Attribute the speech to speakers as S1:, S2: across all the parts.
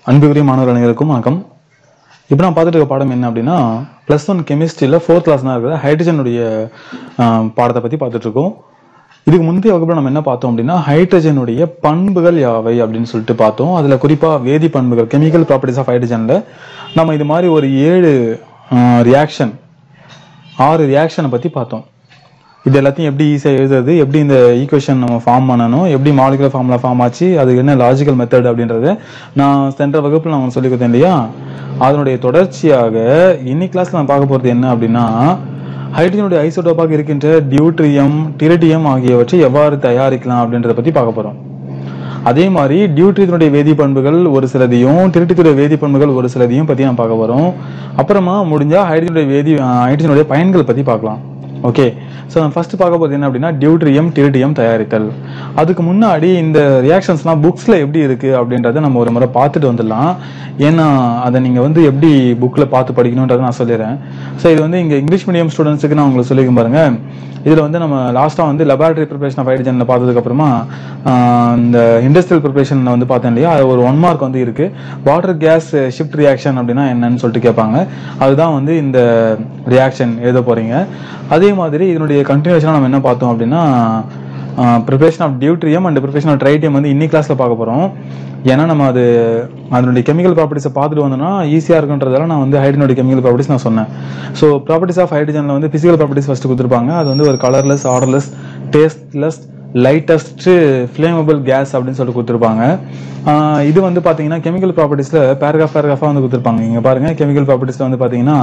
S1: அன்புக்குரிய மாணவர் அனைவருக்கும் வணக்கம் இப்போ நான் பார்த்துட்டு இருக்க பாடம் என்ன அப்படின்னா ப்ளஸ் ஒன் கெமிஸ்ட்ரியில் ஃபோர்த் கிளாஸ் தான் இருக்கிற ஹைட்ரஜனுடைய ஆஹ், பாடத்தை பற்றி பார்த்துட்டு இருக்கோம் இதுக்கு முந்தைய வகுப்பில் நம்ம என்ன பார்த்தோம் அப்படின்னா ஹைட்ரஜனுடைய பண்புகள் யாவை அப்படின்னு சொல்லிட்டு பார்த்தோம் அதில் குறிப்பாக வேதி பண்புகள் கெமிக்கல் ப்ராப்பர்ட்டிஸ் ஆஃப் ஹைட்ரஜனில் நம்ம இது மாதிரி ஒரு ஏழு ரியாக்ஷன் ஆறு ரியாக்ஷனை பற்றி பார்த்தோம் இது எல்லாத்தையும் எப்படி ஈஸியாக எழுதுறது எப்படி இந்த ஈக்குவேஷன் நம்ம ஃபார்ம் பண்ணணும் எப்படி மாலிகுலர் ஃபார்முலா ஃபார்ம் ஆச்சு அது என்ன லாஜிக்கல் மெத்தட் அப்படின்றத நான் சென்ற வகுப்பில் நான் உங்களுக்கு சொல்லி கொடுத்தேன் இல்லையா அதனுடைய தொடர்ச்சியாக இன்னைக்கு கிளாஸ்ல நான் பார்க்க போகிறது என்ன அப்படின்னா ஹைட்ரஜனுடைய ஐசோடோப்பாக இருக்கின்ற டியூட்ரியம் டிரிடியம் ஆகியவற்றை எவ்வாறு தயாரிக்கலாம் அப்படின்றத பற்றி பார்க்க போகிறோம் அதே மாதிரி டியூட்ரியத்தினுடைய வேதி பண்புகள் ஒரு சிலதையும் டிரிட்டியத்துடைய வேதி பண்புகள் ஒரு சிலதையும் பற்றி நான் பார்க்க போகிறோம் அப்புறமா முடிஞ்சா ஹைட்ரஜனுடைய வேதி அஹ், ஹைட்ரஜனுடைய பயன்கள் பற்றி பார்க்கலாம் ஓகே ஸோ நான் ஃபர்ஸ்ட் பார்க்க போகிறது என்ன அப்படின்னா டியூட்ரியம் டிரிடியம் தயாரித்தல் அதுக்கு முன்னாடி இந்த ரியாக்ஷன்ஸ்லாம் புக்ஸில் எப்படி இருக்கு அப்படின்றத நம்ம ஒரு முறை பார்த்துட்டு வந்துடலாம் ஏன்னா அதை நீங்கள் வந்து எப்படி புக்கில் பார்த்து படிக்கணுன்றதை நான் சொல்லிடுறேன் ஸோ இது வந்து இங்கே இங்கிலீஷ் மீடியம் ஸ்டூடெண்ட்ஸுக்கு நான் உங்களுக்கு சொல்லிக்க பாருங்க இதில் வந்து நம்ம லாஸ்ட்டாக வந்து லெபார்டரி ப்ரிப்பரேஷன் ஆஃப் ஹைட்ரஜனில் பார்த்ததுக்கப்புறமா இந்த இண்டஸ்ட்ரியல் ப்ரிப்பரேஷன் வந்து பார்த்தேன் இல்லையா அது ஒரு ஒன் மார்க் வந்து இருக்கு வாட்டர் கேஸ் ஷிஃப்ட் ரியாக்ஷன் அப்படின்னா என்னன்னு சொல்லிட்டு கேட்பாங்க அதுதான் வந்து இந்த ரியாக்ஷன் எழுத போறீங்க அதே மாதிரி இதனுடைய கண்டினியூஷனாக நம்ம என்ன பார்த்தோம் அப்படின்னா preparation of deuterium and preparation of tritium வந்து இன்னி கிளாஸில் பார்க்க போகிறோம் ஏன்னா நம்ம அது அதனுடைய கெமிக்கல் ப்ராப்பர்ட்டிஸை பார்த்துட்டு வந்தோம்னா ஈஸியாக இருக்குன்றதால நான் வந்து ஹைட்ரஜனுடைய கெமிக்கல் ப்ராப்பர்ட்டிஸ் நான் சொன்னேன் ஸோ ப்ராப்பர்ட்டிஸ் ஆஃப் ஹைட்ரஜனில் வந்து ஃபிசிக்கல் ப்ராப்பர்ட்டிஸ் ஃபஸ்ட்டு கொடுத்துருப்பாங்க அது வந்து ஒரு colourless odourless tasteless lightest flammable gas அப்படின்னு சொல்லிட்டு கொடுத்துருப்பாங்க ஆஹ் இது வந்து பார்த்தீங்கன்னா கெமிக்கல் ப்ராப்பர்ட்டிஸில் பேராகிராஃப் பேராகிராஃபாக வந்து கொடுத்துருப்பாங்க இங்கே பாருங்க கெமிக்கல் ப்ராப்பர்ட்டிஸில் வந்து பார்த்தீங்கன்னா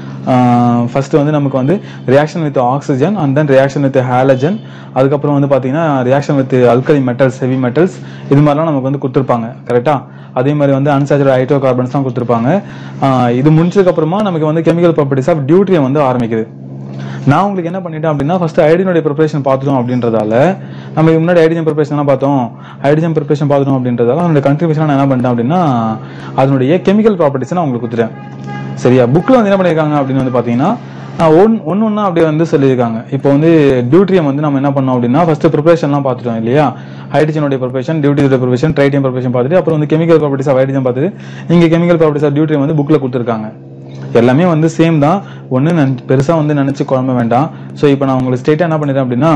S1: ஃபர்ஸ்ட் வந்து நமக்கு வந்து reaction with oxygen and then reaction with halogen அதுக்கப்புறம் வந்து பார்த்தீங்கன்னா reaction with alkali metals heavy metals இது மாதிரிலாம் நமக்கு வந்து கொடுத்துருப்பாங்க கரெக்டா அதே மாதிரி வந்து அன்சாச்சுரேட் ஹைட்ரோ கார்பன்ஸ் தான் கொடுத்துருப்பாங்க ஆஹ் இது முடிச்சதுக்கு அப்புறமா நமக்கு வந்து கெமிக்கல் ப்ராப்பர்ட்டிஸ் ஆஃப் டியூட்ரியம் வந்து ஆரம்பிக்குது நான் உங்களுக்கு என்ன பண்ணிட்டேன் அப்படின்னா ஃபர்ஸ்ட் ஹைட்ரஜனுடைய ப்ரிப்பரேஷன் பார்த்துட்டோம் அப்படின்றதால நம்ம இதுக்கு முன்னாடி ஹைட்ரஜன் ப்ரிப்பரேஷன் பார்த்தோம் ஹைட்ரஜன் ப்ரிப்பரேஷன் பார்த்துட்டோம் அப்படின்றதால அதனுடைய கண்ட்ரிபியூஷன் நான் என்ன பண்ணிட்டேன் அப்படின்னா அதனுடைய கெமிக்கல் ப்ராப்பர்ட்டிஸ் நான் உங்களுக்கு கொடுத்துட்டேன் சரியா புக்கில் வந்து என்ன பண்ணியிருக்காங்க அப்படின்னு வந்து பார்த்தீங்கன்னா ஒன் ஒன்று ஒன்றா அப்படியே வந்து சொல்லியிருக்காங்க இப்போ வந்து டியூட்ரியம் வந்து நம்ம என்ன பண்ணோம் அப்படின்னா ஃபர்ஸ்ட் ப்ரிப்பரேஷன்லாம் பார்த்துட்டோம் இல்லையா ஹைட்ரஜனுடைய ப்ரிப்பரேஷன் டியூட்டியோட ப்ரிப்பரேஷன் ட்ரைட்டியம் ப்ரிப்பரேஷன் பார்த்துட்டு அப்புறம் வந்து கெமிக்கல் ப்ராப்பர்ட்டிஸ் ஆஃப் ஹைட்ரஜன் பார்த்துட்டு இங்கே கெமிக்கல் ப்ராப்பர்ட்டிஸ் ஆஃப் டியூட்ரியம் வந்து புக்கில் கொடுத்துருக்காங்க எல்லாமே வந்து சேம் தான் ஒன்று பெருசாக வந்து நினச்சி குழம்ப வேண்டாம் ஸோ இப்போ நான் உங்களுக்கு ஸ்ட்ரெயிட்டாக என்ன பண்ணிடுறேன் அப்படின்னா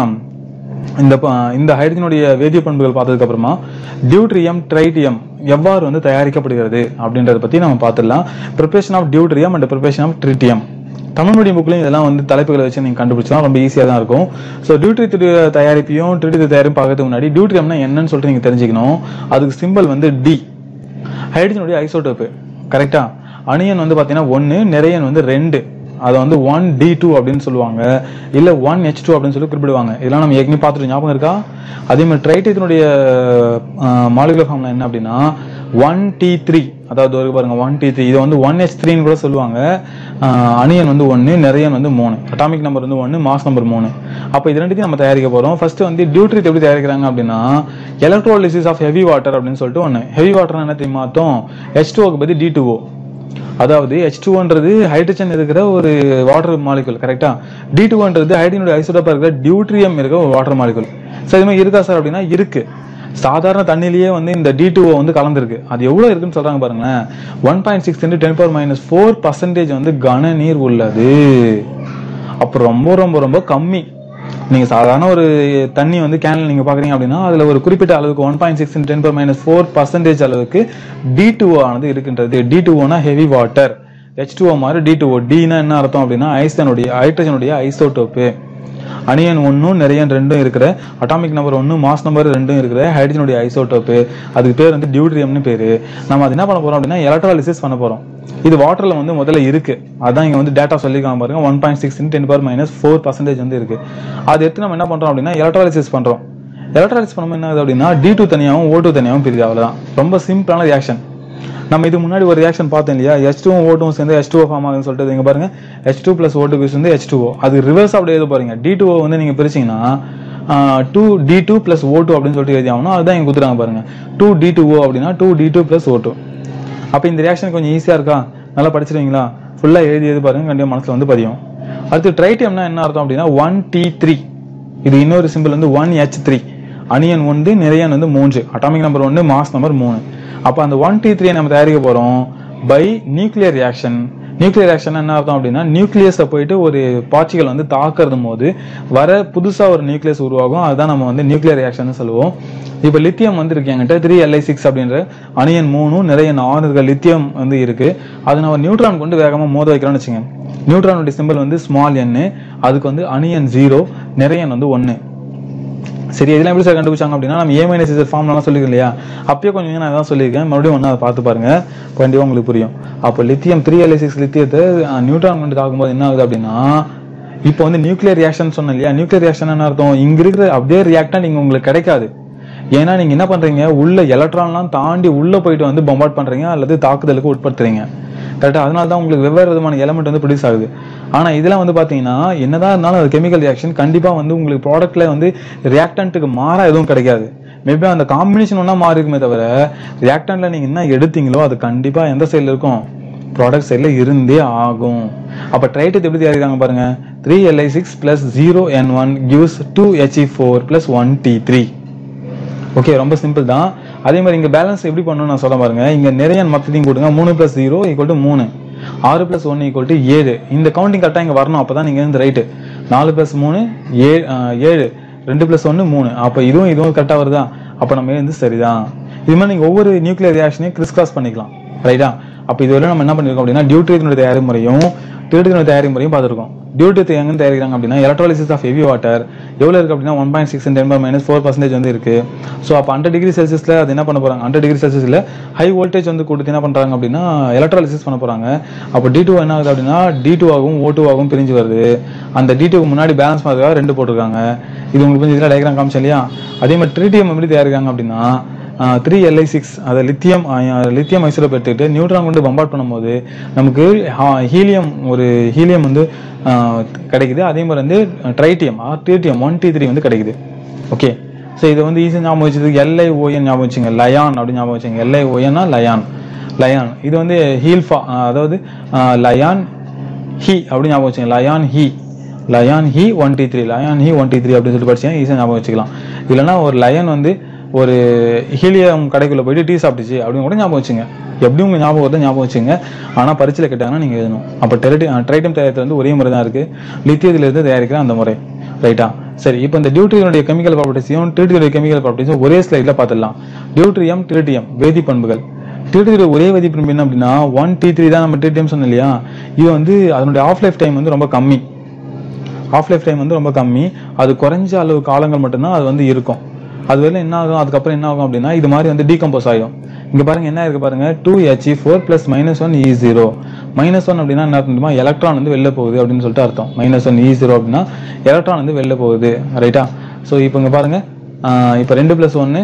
S1: இந்த ப- இந்த ஹைட்ரஜனுடைய வேதிய பண்புகள் பார்த்ததுக்கு அப்புறமா டியூட்ரியம் ட்ரைட்டியம் எவ்வாறு வந்து தயாரிக்கப்படுகிறது அப்படின்றத பத்தி நம்ம பார்த்துடலாம் preparation of deuterium and preparation of tritium Tamil medium புக்லையும் இதெல்லாம் வந்து தலைப்புகளை வச்சு நீங்க கண்டுபிடிச்சலாம் ரொம்ப ஈஸியாக தான் இருக்கும் ஸோ டியூட்ரி தயாரிப்பையும் ட்ரிட்டி தயாரிப்பும் பார்க்கறதுக்கு முன்னாடி டியூட்ரியம்னா என்னன்னு சொல்லிட்டு நீங்க தெரிஞ்சுக்கணும் அதுக்கு சிம்பல் வந்து டி ஹைட்ரஜனுடைய ஐசோடோப்பு கரெக்டா அணியன் வந்து பார்த்தீங்கன்னா ஒன்று நிறையன் வந்து ரெண்டு அதை வந்து ஒன் டி டூ அப்படின்னு சொல்லுவாங்க இல்லை ஒன் ஹெச் டூ அப்படின்னு சொல்லி குறிப்பிடுவாங்க இதெல்லாம் நம்ம ஏற்கனவே பார்த்துட்டு ஞாபகம் இருக்கா அதே மாதிரி ட்ரைட்டியத்தினுடைய மாலிகுலர் ஃபார்ம்ல என்ன அப்படின்னா ஒன் டி த்ரீ அதாவது ஒரு பாருங்க ஒன் டி த்ரீ இதை வந்து ஒன் ஹெச் த்ரீன்னு கூட சொல்லுவாங்க ஆஹ் அணியன் வந்து ஒன்று நிறையன் வந்து மூணு அட்டாமிக் நம்பர் வந்து ஒன்று மாஸ் நம்பர் மூணு அப்போ இது ரெண்டுத்தையும் நம்ம தயாரிக்க போகிறோம் ஃபர்ஸ்ட் வந்து டியூட்ரிட் எப்படி தயாரிக்கிறாங்க அப்படின்னா எலக்ட்ரோலிசிஸ் ஆஃப் ஹெவி வாட்டர் அப்படின்னு சொல்லிட்டு ஒன்று ஹெவி வாட்டர் என்ன தெரியுமா அர்த்தம் ஹெச் டூக்கு பற்றி டி டூஓ அதாவது ஹெச் டூன்றது ஹைட்ரஜன் இருக்கிற ஒரு வாட்டர் மாலிகுல் கரெக்டா டி டூன்றது ஹைட்ரஜனுடைய ஐசோடோப்பா இருக்கிற டியூட்ரியம் இருக்கிற ஒரு வாட்டர் மாலிகுல் சார் இது மாதிரி இருக்கா சார் அப்படின்னா இருக்கு சாதாரண தண்ணிலேயே வந்து இந்த டி டூ வந்து கலந்துருக்கு அது எவ்வளவு இருக்குன்னு சொல்றாங்க பாருங்களேன் one point six ten power minus four percentage வந்து கன நீர் உள்ளது அப்போ ரொம்ப ரொம்ப ரொம்ப கம்மி நீங்க சாதாரண ஒரு தண்ணி வந்து கேன்ல நீங்க பாக்குறீங்க அப்படின்னா அதுல ஒரு குறிப்பிட்ட அளவுக்கு one point six ten per minus four percentage அளவுக்கு டி டூ ஆனது இருக்கின்றது டி டூ ஓனா ஹெவி வாட்டர் ஹெச் டூ மாதிரி டி டூ ஓ டினா என்ன அர்த்தம் அப்படின்னா ஐசனுடைய ஹைட்ரஜனுடைய ஐசோடோப்பு அணியன் ஒன்றும் நிறைய ரெண்டும் இருக்கிற அட்டாமிக் நம்பர் ஒன்று மாஸ் நம்பர் ரெண்டும் இருக்கிற ஹைட்ரஜனுடைய ஐசோடோப்பு அதுக்கு பேர் வந்து டியூட்ரியம்னு பேரு நம்ம அது என்ன பண்ண போறோம் அப்படின்னா எலக்ட்ராலிசிஸ் பண்ண போறோம் இது வாட்டர்ல வந்து முதல்ல இருக்கு அதான் இங்க வந்து டேட்டா சொல்லிருக்காங்க பாருங்க one point six ten power minus four percentage வந்து இருக்கு அதை எடுத்து நம்ம என்ன பண்றோம் அப்படின்னா எலக்ட்ராலிசிஸ் பண்றோம் எலக்ட்ராலிசிஸ் பண்ணும்போது என்ன ஆகுது அப்படின்னா டி டூ தனியாகவும் ஓ டூ தனியாகவும் பிரியுது அவ்வளவுதான் ரொம்ப சிம்பிளான ரியாக்ஷன் நம்ம இது முன்னாடி ஒரு ரியாக்ஷன் பார்த்தோம் இல்லையா எச் டூ ஓட்டும் சேர்ந்து எச் டூ ஃபார்ம் ஆகுதுன்னு சொல்லிட்டு இங்க பாருங்க H two plus O two plus வந்து எச் டூ அது ரிவர்ஸ் அப்படி எழுத போறீங்க டி டூ வந்து நீங்க பிரிச்சீங்கன்னா two D two plus O two அப்படின்னு சொல்லிட்டு எழுதி ஆகணும் அதுதான் இங்க கொடுத்துறாங்க பாருங்க டூ டி டூ ஓ அப்படின்னா two D two plus O two அப்போ இந்த ரியாக்ஷன் கொஞ்சம் ஈஸியா இருக்கா நல்லா படிச்சிருவீங்களா ஃபுல்லா எழுதி எழுதி பாருங்க கண்டிப்பா மனசுல வந்து பதியும் அடுத்து ட்ரைட்டியம்னா என்ன அர்த்தம் அப்படின்னா ஒன் டி த்ரீ இது இன்னொரு சிம்பிள் வந்து ஒன் ஹெச் த்ரீ அணியன் ஒன்று நிறையன் வந்து மூன்று அட்டாமிக் நம்பர் ஒன்று மாஸ் நம்பர் மூணு அப்போ அந்த ஒன் டி த்ரீ நம்ம தயாரிக்க போறோம் by nuclear reaction nuclear reaction என்ன அர்த்தம் அப்படின்னா நியூக்ளியஸை போயிட்டு ஒரு பார்ட்டிகள் வந்து தாக்குறது போது வர புதுசா ஒரு நியூக்ளியஸ் உருவாகும் அதுதான் நம்ம வந்து நியூக்ளியர் ரியாக்ஷன் சொல்லுவோம் இப்போ லித்தியம் வந்து இருக்கு என்கிட்ட த்ரீ எல்ஐ சிக்ஸ் அப்படின்ற அணியன் மூணும் நிறைய ஆறு இருக்க லித்தியம் வந்து இருக்கு அது நம்ம நியூட்ரான் கொண்டு வேகமா மோத வைக்கிறோம்னு வச்சுங்க நியூட்ரானுடைய சிம்பிள் வந்து ஸ்மால் என் அதுக்கு வந்து அணியன் ஜீரோ நிறைய வந்து ஒன்னு சரி இதெல்லாம் எப்படி சார் கண்டுபிடிச்சாங்க அப்படின்னா நம்ம ஏ மைனஸ் இசட் ஃபார்ம்லாம் சொல்லியிருக்கோம் இல்லையா அப்பயே கொஞ்சம் நான் தான் சொல்லியிருக்கேன் மறுபடியும் ஒன்றா அதை பார்த்து பாருங்க கண்டிப்பாக உங்களுக்கு புரியும் அப்போ லித்தியம் த்ரீ எல்ஐ சிக்ஸ் லித்தியத்தை நியூட்ரான் கொண்டு தாக்கும்போது என்ன ஆகுது அப்படின்னா இப்போ வந்து நியூக்ளியர் ரியாக்ஷன் சொன்னேன் இல்லையா நியூக்ளியர் ரியாக்ஷன் என்ன அர்த்தம் இங்க இருக்கிற அப்படியே ரியாக்டா நீங்க உங்களுக்கு கிடைக்காது ஏன்னா நீங்க என்ன பண்றீங்க உள்ள எலக்ட்ரான்லாம் தாண்டி உள்ள போயிட்டு வந்து பொம்பாட் பண்றீங்க அல்லது தாக்குதலுக்கு உட்படுத்துறீங்க கரெக்டா அதனால தான் உங்களுக்கு வெவ்வேறு விதமான எலமெண்ட் வந்து ப்ரொடியூஸ் ஆகுது ஆனா இதெல்லாம் வந்து பாத்தீங்கன்னா என்னதான் இருந்தாலும் அது கெமிக்கல் ரியாக்ஷன் கண்டிப்பா வந்து உங்களுக்கு ப்ராடக்ட்ல வந்து ரியாக்டன்ட்டுக்கு மாறா எதுவும் கிடைக்காது மேபி அந்த காம்பினேஷன் ஒன்றா மாறி இருக்குமே தவிர ரியாக்டன்ட்ல நீங்க என்ன எடுத்தீங்களோ அது கண்டிப்பா எந்த சைடுல இருக்கும் ப்ராடக்ட் சைடில் இருந்தே ஆகும் அப்போ ட்ரைட்டத் எப்படி தயாரிக்கிறாங்க பாருங்க three LI six plus zero N one gives two HE four plus one D three okay ரொம்ப சிம்பிள் தான் அதே மாதிரி இங்க பேலன்ஸ் எப்படி பண்ணணும்னு நான் சொல்ல பாருங்க இங்க நிறைய மொத்தத்தையும் கொடுங்க மூணு பிளஸ் ஜீரோ ஈக்குவல் டு மூணு ஆறு பிளஸ் ஒன் ஈக்குவல் டு ஏழு இந்த கவுண்டிங் கரெக்டாக இங்க வரணும் அப்பதான் நீங்க இந்த ரைட்டு நாலு பிளஸ் மூணு ஏ ஆஹ் ஏழு ரெண்டு பிளஸ் ஒன்று மூணு அப்போ இதுவும் இதுவும் கரெக்டாக வருதா அப்போ நம்ம வந்து சரிதான் இது மாதிரி நீங்க ஒவ்வொரு நியூக்ளியர் ரியாக்ஷனையும் கிறிஸ் கிராஸ் பண்ணிக்கலாம் ரைட்டா அப்போ இதுவரை நம்ம என்ன பண்ணிருக்கோம் அப்படின்னா டியூட்ரியத்தினுடைய தயாரி முறையும் டியூட்ரியத்தினுடைய தயாரி முறையும் பார்த்துருக்கோம் டியூட்டி எங்க தயாரிக்கிறாங்க அப்படின்னா எலக்ட்ராலிசிஸ் ஆஃப் ஹெவி வாட்டர் எவ்வளவு இருக்கு அப்படின்னா one point six ten minus four percentage வந்து இருக்கு ஸோ அப்போ ஹண்ட்ரட் டிகிரி செல்சியஸ்ல அது என்ன பண்ண போறாங்க ஹண்ட்ரட் டிகிரி செல்சியஸ்ல ஹை வோல்டேஜ் வந்து கொடுத்து என்ன பண்றாங்க அப்படின்னா எலக்ட்ராலிசிஸ் பண்ண போறாங்க அப்போ டி டூ என்ன ஆகுது அப்படின்னா டி டூ ஆகும் ஓ டூ ஆகும் பிரிஞ்சு வருது அந்த டி டூக்கு முன்னாடி பேலன்ஸ் பண்ணுறதுக்காக ரெண்டு போட்டிருக்காங்க இது உங்களுக்கு கொஞ்சம் இதில் டயக்ராம் காமிச்சேன் இல்லையா அதே மாதிரி ட்ரிடியம் எப்படி தயாரிக்காங்க அப்படின்னா த்ரீ எல்ஐ சிக்ஸ் அதை லித்தியம் லித்தியம் ஐசோலேட் எடுத்துக்கிட்டு நியூட்ரான் கொண்டு பம்பாட் பண்ணும்போது நமக்கு ஹீலியம் ஒரு ஹீலியம் வந்து ஆஹ், கிடைக்குது அதே மாதிரி வந்து tritium tritium one D three வந்து கிடைக்குது ஓகே ஸோ இதை வந்து ஈஸியாக ஞாபகம் வச்சதுக்கு எல்ஐ ஓஎன் ஞாபகம் வச்சுங்க லயான் அப்படின்னு ஞாபகம் வச்சுங்க எல்ஐ ஓஎன்னா லயான் லயான் இது வந்து ஹீல்ஃபா அதாவது ஆஹ், லயான் ஹி அப்படின்னு ஞாபகம் வச்சுங்க லயான் ஹி லயான் ஹி ஒன் டி த்ரீ லயான் ஹி ஒன் டி த்ரீ அப்படின்னு சொல்லிட்டு படிச்சீங்க ஈஸியாக ஞாபகம் வச்சுக்கலாம் இல்லைன்னா ஒரு லயன் வந்து ஒரு ஹீலியம் கடைக்குள்ள போயிட்டு டீ சாப்பிட்டுச்சு அப்படின்னு கூட ஞாபகம் வச்சுங்க எப்படி உங்க ஞாபகம் வருதோ ஞாபகம் வச்சுங்க ஆனா பரிச்சில் கேட்டாங்கன்னா நீங்க எழுதணும் அப்போ டெரட்டி ட்ரைட்டம் தயாரித்து வந்து ஒரே முறை தான் இருக்கு லித்தியத்துல இருந்து தயாரிக்கிற அந்த முறை ரைட்டா சரி இப்போ இந்த டியூட்ரியனுடைய கெமிக்கல் ப்ராப்பர்ட்டிஸையும் டியூட்ரியுடைய கெமிக்கல் ப்ராப்பர்ட்டிஸும் ஒரே ஸ்லைட்ல பார்த்துடலாம் டியூட்ரியம் டிரிட்டியம் வேதி பண்புகள் டியூட்ரியோட ஒரே வேதி பண்பு என்ன அப்படின்னா ஒன் டி த்ரீ தான் நம்ம டிரிட்டியம் சொன்னோம் இல்லையா இது வந்து அதனுடைய ஆஃப் லைஃப் டைம் வந்து ரொம்ப கம்மி ஆஃப் லைஃப் டைம் வந்து ரொம்ப கம்மி அது குறைஞ்ச அளவு காலங்கள் மட்டும்தான் அது வந்து இருக்கும் அது வரையில என்ன ஆகும் அதுக்கப்புறம் என்ன ஆகும் அப்படின்னா இது மாதிரி வந்து டீகம்போஸ் ஆகும் இங்க பாருங்க என்ன இருக்கு பாருங்க two H four plus minus one E zero minus one அப்படின்னா என்ன அர்த்தம் எலக்ட்ரான் வந்து வெளில போகுது அப்படின்னு சொல்லிட்டு அர்த்தம் மைனஸ் ஒன் இ ஜீரோ அப்படின்னா எலக்ட்ரான் வந்து வெளில போகுது ரைட்டா ஸோ இப்போ இங்க பாருங்க ஆஹ் இப்போ ரெண்டு பிளஸ் ஒன்று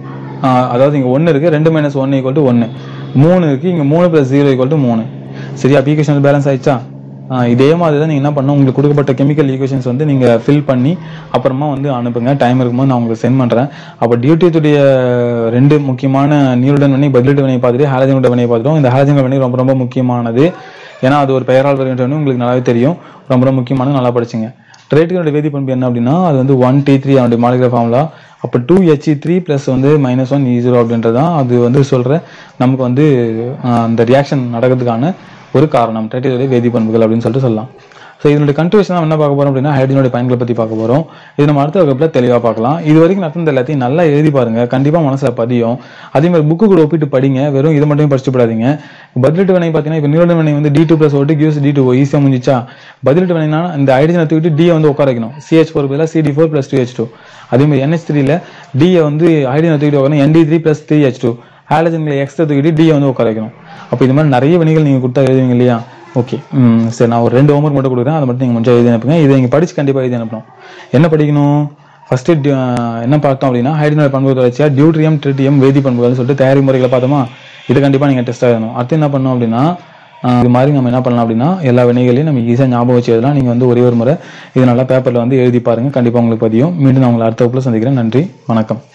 S1: அதாவது இங்க ஒன்று இருக்கு ரெண்டு மைனஸ் ஒன் ஈக்குவல் டு ஒன்று மூணு இருக்கு இங்க மூணு பிளஸ் ஜீரோ ஈக்குவல் டு மூணு சரியா ஈக்குவேஷன் பேலன்ஸ் ஆயிடுச்சா ஆஹ் இதே மாதிரி தான் நீங்க என்ன பண்ணணும் உங்களுக்கு கொடுக்கப்பட்ட கெமிக்கல் ஈக்குவேஷன்ஸ் வந்து நீங்க ஃபில் பண்ணி அப்புறமா வந்து அனுப்புங்க டைம் இருக்கும்போது நான் உங்களுக்கு சென்ட் பண்றேன் அப்போ டியூட்டியுடைய ரெண்டு முக்கியமான நீருடன் வினை பதிலீட்டு வினை பார்த்துட்டு ஹாலஜனுடைய வினை பார்த்துட்டோம் இந்த ஹாலஜன் வினை ரொம்ப ரொம்ப முக்கியமானது ஏன்னா அது ஒரு பெயரால் வருகின்ற வினை உங்களுக்கு நல்லாவே தெரியும் ரொம்ப ரொம்ப முக்கியமானது நல்லா படிச்சுங்க ட்ரேட்டுகளுடைய வேதிப்பண்பு என்ன அப்படின்னா அது வந்து ஒன் டி த்ரீ அவனுடைய மாலிகுலர் ஃபார்முலா அப்போ டூ ஹெச் த்ரீ ப்ளஸ் வந்து மைனஸ் ஒன் இ ஜீரோ அப்படின்றது தான் அது வந்து சொல்ற நமக்கு வந்து ஆஹ், அந்த ரியாக்ஷன் நடக்கிறதுக்கான ஒரு காரணம் ட்ரேட்டுகளுடைய வேதிப்பண்புகள் அப்படின்னு சொல்லிட்டு சொல்லலாம் ஸோ இதனுடைய கன்ட்ரிபியூஷன் என்ன பார்க்க போறோம் அப்படின்னா ஹைட்ரஜனுடைய பயன்களை பத்தி பார்க்க போறோம் இது நம்ம அடுத்த வகுப்புல தெளிவா பார்க்கலாம் இது வரைக்கும் நடந்த எல்லாத்தையும் நல்லா எழுதி பாருங்க கண்டிப்பா மனசுல பதியும் அதே மாதிரி புக்கு கூட ஒப்பிட்டு படிங்க வெறும் இது மட்டும் படிச்சுட்டு போடாதீங்க பதிலீட்டு வினை பார்த்தீங்கன்னா இப்போ நீரோட வினை வந்து டி டூ பிளஸ் ஓட்டு கியூஸ் டி டூ ஈஸியாக முடிஞ்சிச்சா பதிலீட்டு வினைனா இந்த ஹைட்ரஜனை தூக்கிட்டு டி வந்து உட்கார வைக்கணும் சிஹெச் ஃபோர் பதிலாக CD four plus two H two அதே மாதிரி என்ஹெச் த்ரீல டியை வந்து ஹைட்ரஜனை தூக்கிட்டு உட்காரணும் ND three plus three H two ஹாலஜன்களை எக்ஸ்ட்ரா தூக்கிட்டு டியை வந்து உட்கார வைக்கணும் அப்போ இது மாதிரி நிறைய வினைகள் நீங்க கொடுத்தா எழுதுவீங்க இல்லையா ஓகே ம் சரி நான் ஒரு ரெண்டு ஹோம்ஒர்க் மட்டும் கொடுக்குறேன் அதை மட்டும் நீங்கள் முடிஞ்சா எழுதி அனுப்புங்க இதை நீங்கள் படிச்சு கண்டிப்பாக எழுதி அனுப்பணும் என்ன படிக்கணும் ஃபர்ஸ்ட் என்ன பார்த்தோம் அப்படின்னா ஹைட்ரஜன் பண்புகள் தொடர்ச்சியா டியூட்ரியம் ட்ரிட்டியம் வேதி பண்புகள் சொல்லிட்டு தயாரி முறைகளை பார்த்தோமா இது கண்டிப்பாக நீங்கள் டெஸ்ட் ஆகணும் அடுத்து என்ன பண்ணணும் அப்படின்னா ஆஹ் இது மாதிரி நம்ம என்ன பண்ணலாம் அப்படின்னா எல்லா வினைகளையும் நம்ம ஈஸியாக ஞாபகம் வச்சு எழுதலாம் நீங்கள் வந்து ஒரே ஒரு முறை இது நல்லா பேப்பரில் வந்து எழுதி பாருங்க கண்டிப்பாக உங்களுக்கு பதியும் மீண்டும் நான் உங்களை அடுத்த வகுப்புல சந்திக்கிறேன் நன்றி வணக்கம்